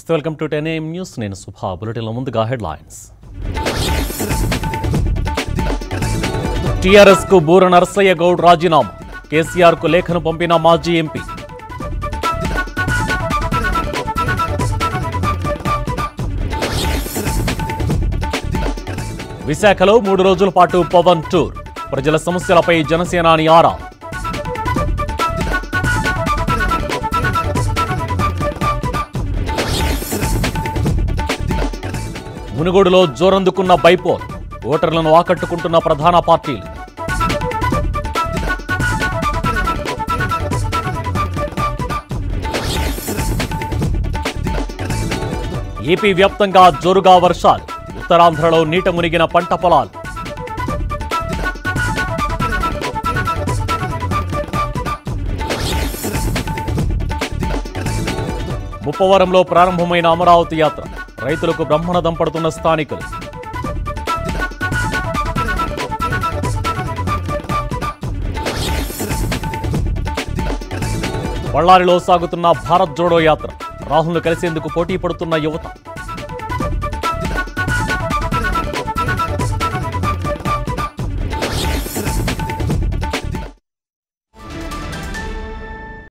నమస్తే welcome to ten AM news నేను సుభా బులెటిన్ల ముందుగా హెడ్లైన్స్ టీఆర్ఎస్ కు బూర నరసయ్య గౌడ్ రాజీనామా కేసీఆర్ కు లేఖను పంపిన మాజీ ఎంపీ విశాఖలో మూడు రోజుల పాటు పవన్ టూర్ ప్రజల సమస్యలపై జనసేనాని ఆరా మునుగోడులో జోరందుకున్న బైపోల్ ఓటర్లను ఆకట్టుకుంటున్న ప్రధాన పార్టీలు ఏపీ వ్యాప్తంగా జోరుగా వర్షాలు ఉత్తరాంధ్రలో నీట మునిగిన పంట పొలాలు ముప్పవరంలో ప్రారంభమైన అమరావతి యాత్ర రైతులకు బ్రహ్మణదం పడుతున్న స్థానికులు బళ్ళారిలో సాగుతున్న భారత్ జోడో యాత్ర రాహుల్ను కలిసేందుకు పోటీ పడుతున్న యువత